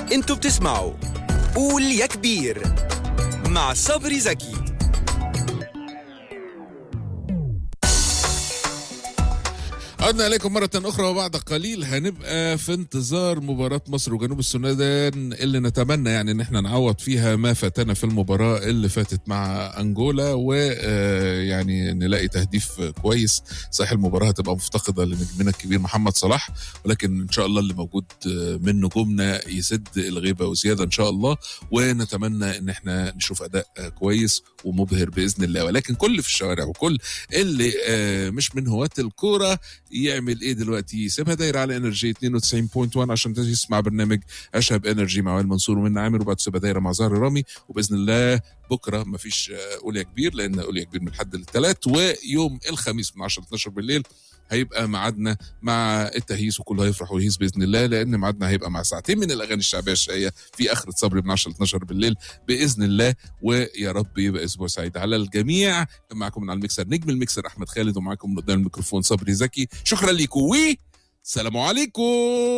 انتوا بتسمعوا قول يا كبير مع صبري زكي عدنا إليكم مرة أخرى وبعد قليل هنبقى في انتظار مباراة مصر وجنوب السودان اللي نتمنى يعني إن احنا نعوض فيها ما فاتنا في المباراة اللي فاتت مع أنجولا ويعني نلاقي تهديف كويس صحيح المباراة هتبقى مفتقدة لنجمنا الكبير محمد صلاح ولكن إن شاء الله اللي موجود من نجومنا يسد الغيبة وزيادة إن شاء الله ونتمنى إن احنا نشوف أداء كويس ومبهر بإذن الله ولكن كل في الشوارع وكل اللي مش من هواة الكورة يعمل ايه دلوقتي يسيبها دايره على انرجي 92.1 عشان تسمع برنامج اشهب انرجي مع وائل منصور ومن عامر وبعد تسيبها دايره مع زهر رامي وباذن الله بكره مفيش اوليا كبير لان اوليا كبير من الحد للثلاث ويوم الخميس من 10 ل 12 بالليل هيبقى ميعادنا مع التهييس وكله هيفرح ويهيس باذن الله لان ميعادنا هيبقى مع ساعتين من الاغاني الشعبيه الشقيه في اخره صبري من 10 ل 12 بالليل باذن الله ويا رب يبقى اسبوع سعيد على الجميع كان معاكم من على المكسر نجم المكسر احمد خالد ومعاكم من قدام الميكروفون صبري زكي شكرا لكم و سلام عليكم